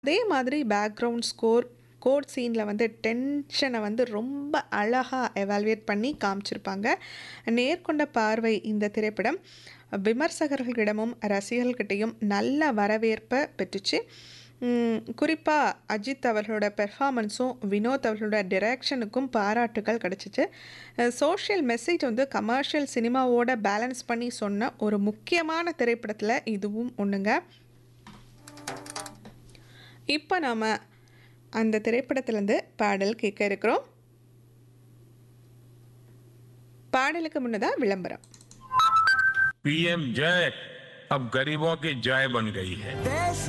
அதே மாதிரி background score code சீனில் வந்து டென்ஷனை வந்து ரொம்ப அழகாக எவால்வேட் பண்ணி காமிச்சிருப்பாங்க நேர்கொண்ட பார்வை இந்த திரைப்படம் விமர்சகர்களிடமும் ரசிகர்கள்கிட்டையும் நல்ல வரவேற்பை பெற்றுச்சு குறிப்பாக அஜித் அவர்களோட பெர்ஃபார்மன்ஸும் வினோத் அவர்களோட டிரெக்ஷனுக்கும் பாராட்டுகள் கிடச்சிச்சு சோஷியல் மெசேஜ் வந்து கமர்ஷியல் சினிமாவோட பேலன்ஸ் பண்ணி சொன்ன ஒரு முக்கியமான திரைப்படத்தில் இதுவும் ஒன்றுங்க இப்போ நாம் அந்த திரைப்படத்திலேருந்து பாடல் கேட்க இருக்கிறோம் பாடலுக்கு முன்னதாக விளம்பரம் पीएम जय अब गरीबों की जय बन गई है देश